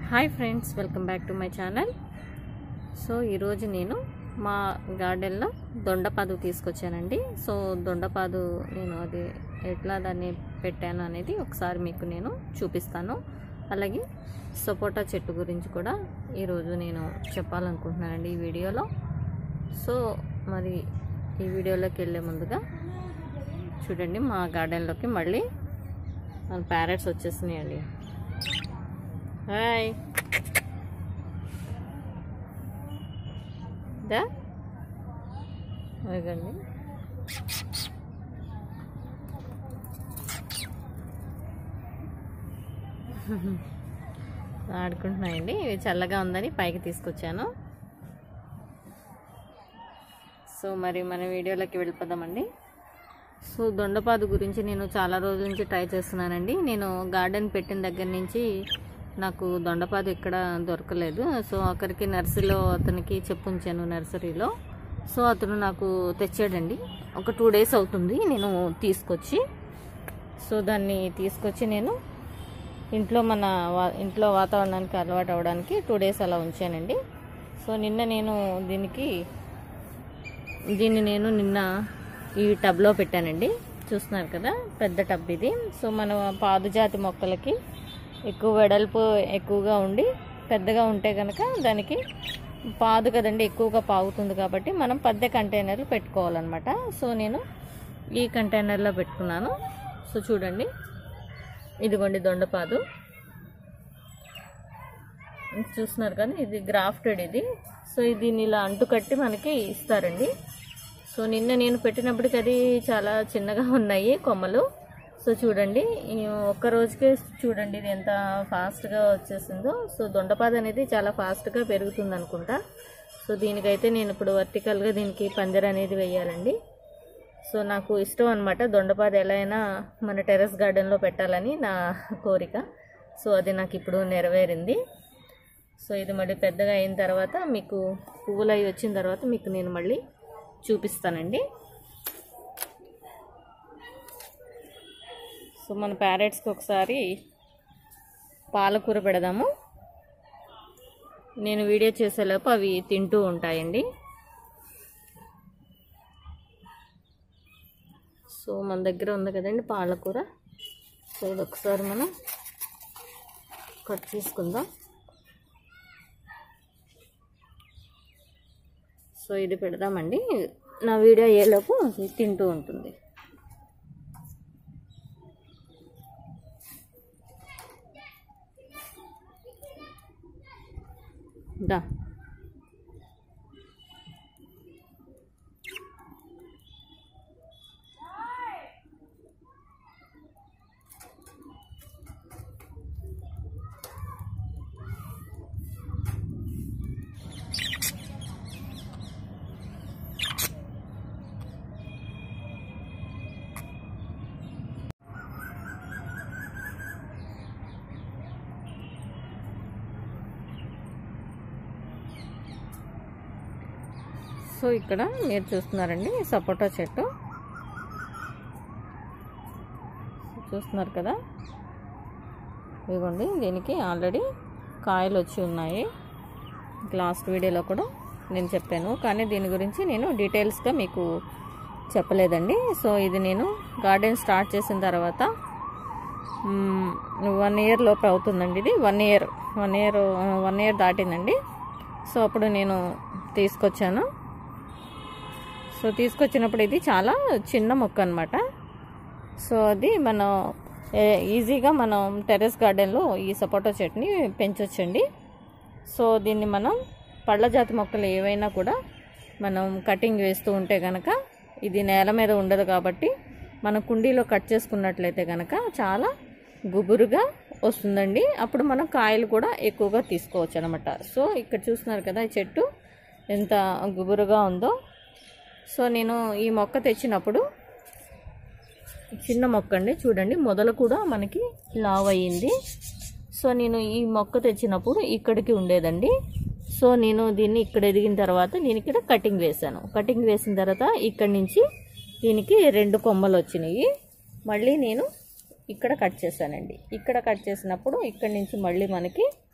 hi friends welcome back to my channel so ఈరోజు నేను మా గార్డెన్లో దొండపాదు తీసుకొచ్చానండి సో దొండపాదు నేను అది ఎట్లా దాన్ని పెట్టాను అనేది ఒకసారి మీకు నేను చూపిస్తాను అలాగే సపోటా చెట్టు గురించి కూడా ఈరోజు నేను చెప్పాలనుకుంటున్నానండి ఈ వీడియోలో సో మరి ఈ వీడియోలోకి వెళ్ళే ముందుగా చూడండి మా గార్డెన్లోకి మళ్ళీ మన ప్యారెట్స్ వచ్చేసినాయండి హాయ్ దా అదిగండి ఆడుకుంటున్నాయండి ఇవి చల్లగా ఉందని పైకి తీసుకొచ్చాను సో మరి మన వీడియోలోకి వెళ్ళిపోదామండి సో దొండపాదు గురించి నేను చాలా రోజుల నుంచి ట్రై చేస్తున్నానండి నేను గార్డెన్ పెట్టిన దగ్గర నుంచి నాకు దొండపాదు ఎక్కడ దొరకలేదు సో అక్కడికి నర్సరీలో అతనికి చెప్పుంచాను నర్సరీలో సో అతను నాకు తెచ్చాడండి ఒక టూ డేస్ అవుతుంది నేను తీసుకొచ్చి సో దాన్ని తీసుకొచ్చి నేను ఇంట్లో మన వా- ఇంట్లో వాతావరణానికి అలవాటు అవ్వడానికి టూ డేస్ అలా ఉంచానండి సో నిన్న నేను దీనికి దీన్ని నేను నిన్న ఈ టబ్లో పెట్టానండి చూస్తున్నారు కదా పెద్ద టబ్ ఇది సో మన పాదుజాతి మొక్కలకి ఎక్కువ వెడల్పు ఎక్కువగా ఉండి పెద్దగా ఉంటే కనుక దానికి పాదు కదండి ఎక్కువగా పాగుతుంది కాబట్టి మనం పెద్ద కంటైనర్లు పెట్టుకోవాలన్నమాట సో నేను ఈ కంటైనర్లో పెట్టుకున్నాను సో చూడండి ఇదిగోండి దొండపాదు చూస్తున్నారు కదా ఇది గ్రాఫ్టెడ్ ఇది సో దీన్ని ఇలా అంటుకట్టి మనకి ఇస్తారండి సో నిన్న నేను పెట్టినప్పటికి అది చాలా చిన్నగా ఉన్నాయి కొమ్మలు సో చూడండి ఈ ఒక్క రోజుకే చూడండి ఇది ఎంత ఫాస్ట్గా వచ్చేసిందో సో దొండపాద అనేది చాలా ఫాస్ట్గా పెరుగుతుంది అనుకుంటా సో దీనికైతే నేను ఇప్పుడు వర్టికల్గా దీనికి పంజర అనేది వేయాలండి సో నాకు ఇష్టం అనమాట దొండపాద ఎలా అయినా మన టెర్రస్ గార్డెన్లో పెట్టాలని నా కోరిక సో అది నాకు ఇప్పుడు నెరవేరింది సో ఇది మళ్ళీ పెద్దగా అయిన తర్వాత మీకు పువ్వులు అవి వచ్చిన తర్వాత మీకు నేను మళ్ళీ చూపిస్తానండి సో మన ప్యారెట్స్కి ఒకసారి పాలకూర పెడదాము నేను వీడియో చేసేలోపు అవి తింటూ ఉంటాయండి సో మన దగ్గర ఉంది కదండి పాలకూర సో ఇది ఒకసారి మనం కట్ చేసుకుందాం సో ఇది పెడదామండి నా వీడియో అయ్యేలోపు అది తింటూ ఉంటుంది దా సో ఇక్కడ మీరు చూస్తున్నారండి సపోటా చెట్టు చూస్తున్నారు కదా ఇదిగోండి దీనికి ఆల్రెడీ కాయలు వచ్చి ఉన్నాయి లాస్ట్ వీడియోలో కూడా నేను చెప్పాను కానీ దీని గురించి నేను డీటెయిల్స్గా మీకు చెప్పలేదండి సో ఇది నేను గార్డెన్ స్టార్ట్ చేసిన తర్వాత వన్ ఇయర్ లోపు అవుతుందండి ఇది one year one year one year దాటిందండి సో అప్పుడు నేను తీసుకొచ్చాను సో తీసుకొచ్చినప్పుడు ఇది చాలా చిన్న మొక్క అనమాట సో అది మనం ఏ- ఈజీగా మనం టెర్రస్ గార్డెన్లో ఈ సపోటా చెట్ని పెంచొచ్చండి సో దీన్ని మనం పళ్ళ జాతి మొక్కలు ఏవైనా కూడా మనం కటింగ్ వేస్తూ ఉంటే కనుక ఇది నేల మీద ఉండదు కాబట్టి మనం కుండీలో కట్ చేసుకున్నట్లయితే కనుక చాలా గుబురుగా వస్తుందండి అప్పుడు మనం కాయలు కూడా ఎక్కువగా తీసుకోవచ్చు అనమాట సో ఇక్కడ చూస్తున్నారు కదా ఈ చెట్టు ఎంత గుబురుగా ఉందో సో నేను ఈ మొక్క తెచ్చినప్పుడు చిన్న మొక్క అండి చూడండి మొదలు కూడా మనకి లావ్ అయ్యింది సో నేను ఈ మొక్క తెచ్చినప్పుడు ఇక్కడికి ఉండేదండి సో నేను దీన్ని ఇక్కడ ఎదిగిన తర్వాత నేను ఇక్కడ కటింగ్ వేశాను కటింగ్ వేసిన తర్వాత ఇక్కడి నుంచి దీనికి రెండు కొమ్మలు వచ్చినాయి మళ్ళీ నేను ఇక్కడ కట్ చేశానండి ఇక్కడ కట్ చేసినప్పుడు ఇక్కడి నుంచి మళ్ళీ మనకి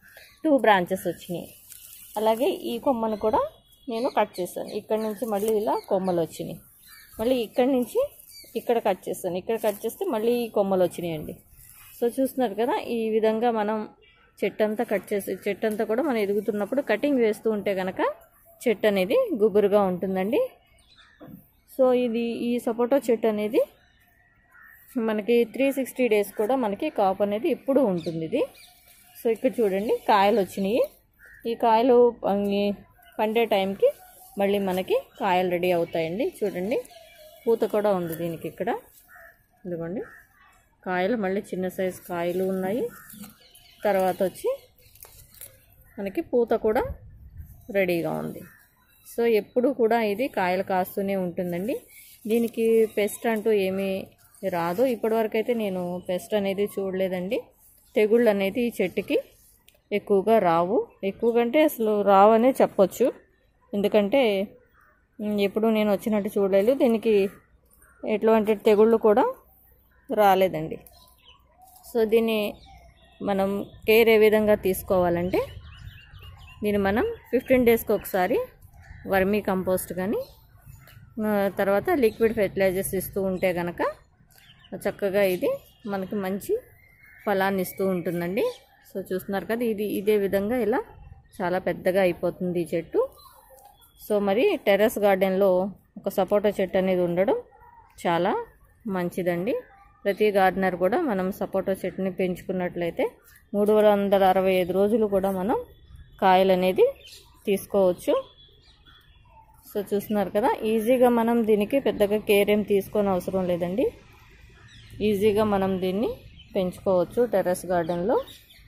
టూ బ్రాంచెస్ వచ్చినాయి అలాగే ఈ కొమ్మను కూడా నేను కట్ చేశాను ఇక్కడ నుంచి మళ్ళీ ఇలా కొమ్మలు వచ్చినాయి మళ్ళీ ఇక్కడ నుంచి ఇక్కడ కట్ చేస్తాను ఇక్కడ కట్ చేస్తే మళ్ళీ ఈ కొమ్మలు వచ్చినాయండి సో చూస్తున్నారు కదా ఈ విధంగా మనం చెట్టు అంతా కట్ చేసి చెట్టు అంతా కూడా మనం ఎదుగుతున్నప్పుడు కటింగ్ వేస్తూ ఉంటే కనుక చెట్టు అనేది గుబురుగా ఉంటుందండి సో ఇది ఈ సపోటా చెట్టు అనేది మనకి త్రీ సిక్స్టీ డేస్ కూడా మనకి కాపు అనేది ఎప్పుడు ఉంటుంది ఇది సో ఇక్కడ చూడండి కాయలు వచ్చినాయి ఈ కాయలు పంగి- పండే టైంకి మళ్ళీ మనకి కాయలు రెడీ అవుతాయండి చూడండి పూత కూడా ఉంది దీనికి ఇక్కడ ఇదిగోండి కాయలు మళ్ళీ చిన్న సైజు కాయలు ఉన్నాయి తర్వాత వచ్చి మనకి పూత కూడా రెడీగా ఉంది సో ఎప్పుడు కూడా ఇది కాయలు కాస్తూనే ఉంటుందండి దీనికి పెస్ట్ అంటూ ఏమీ రాదు ఇప్పటివరకు అయితే నేను పెస్ట్ అనేది చూడలేదండి తెగుళ్ళు అనేది ఈ చెట్టుకి ఎక్కువగా రావు ఎక్కువగా అంటే అసలు రావనే చెప్పొచ్చు ఎందుకంటే ఉమ్, ఎప్పుడు నేను వచ్చినట్టు చూడలేదు దీనికి ఎటువంటి తెగుళ్ళు కూడా రాలేదండి సో దీన్ని మనం కేర్ ఏ విధంగా తీసుకోవాలంటే దీన్ని మనం ఫిఫ్టీన్ డేస్కి ఒకసారి వర్మీ కంపోస్ట్ కానీ ఆ, తర్వాత లిక్విడ్ ఫెర్టిలైజర్స్ ఇస్తూ ఉంటే కనుక చక్కగా ఇది మనకి మంచి ఫలాన్ని ఇస్తూ ఉంటుందండి సో చూస్తున్నారు కదా ఇది ఇదే విధంగా ఇలా చాలా పెద్దగా అయిపోతుంది ఈ చెట్టు సో మరి టెర్రస్ గార్డెన్లో ఒక సపోటా చెట్టు అనేది ఉండడం చాలా మంచిదండి ప్రతి గార్డెనర్ కూడా మనం సపోటా చెట్టుని పెంచుకున్నట్లయితే మూడు వందల అరవై ఐదు రోజులు కూడా మనం కాయలు అనేది తీసుకోవచ్చు సో చూస్తున్నారు కదా ఈజీగా మనం దీనికి పెద్దగా కేర్ ఏం తీసుకొని అవసరం లేదండి ఈజీగా మనం దీన్ని పెంచుకోవచ్చు టెర్రస్ గార్డెన్లో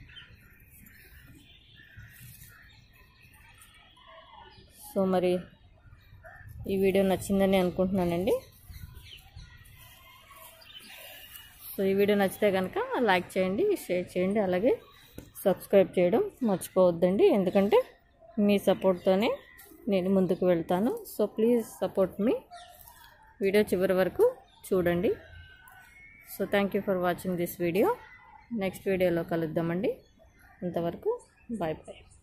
సో మరి ఈ వీడియో నచ్చిందని అనుకుంటున్నానండి సో ఈ వీడియో నచ్చితే కనుక లైక్ చేయండి షేర్ చేయండి అలాగే సబ్స్క్రైబ్ చేయడం మర్చిపోవద్దండి ఎందుకంటే మీ సపోర్ట్తోనే నేను ముందుకు వెళ్తాను సో ప్లీజ్ సపోర్ట్ మీ వీడియో చివరి వరకు చూడండి so thank you for watching this video next వీడియోలో కలుద్దామండి అంతవరకు బాయ్ బాయ్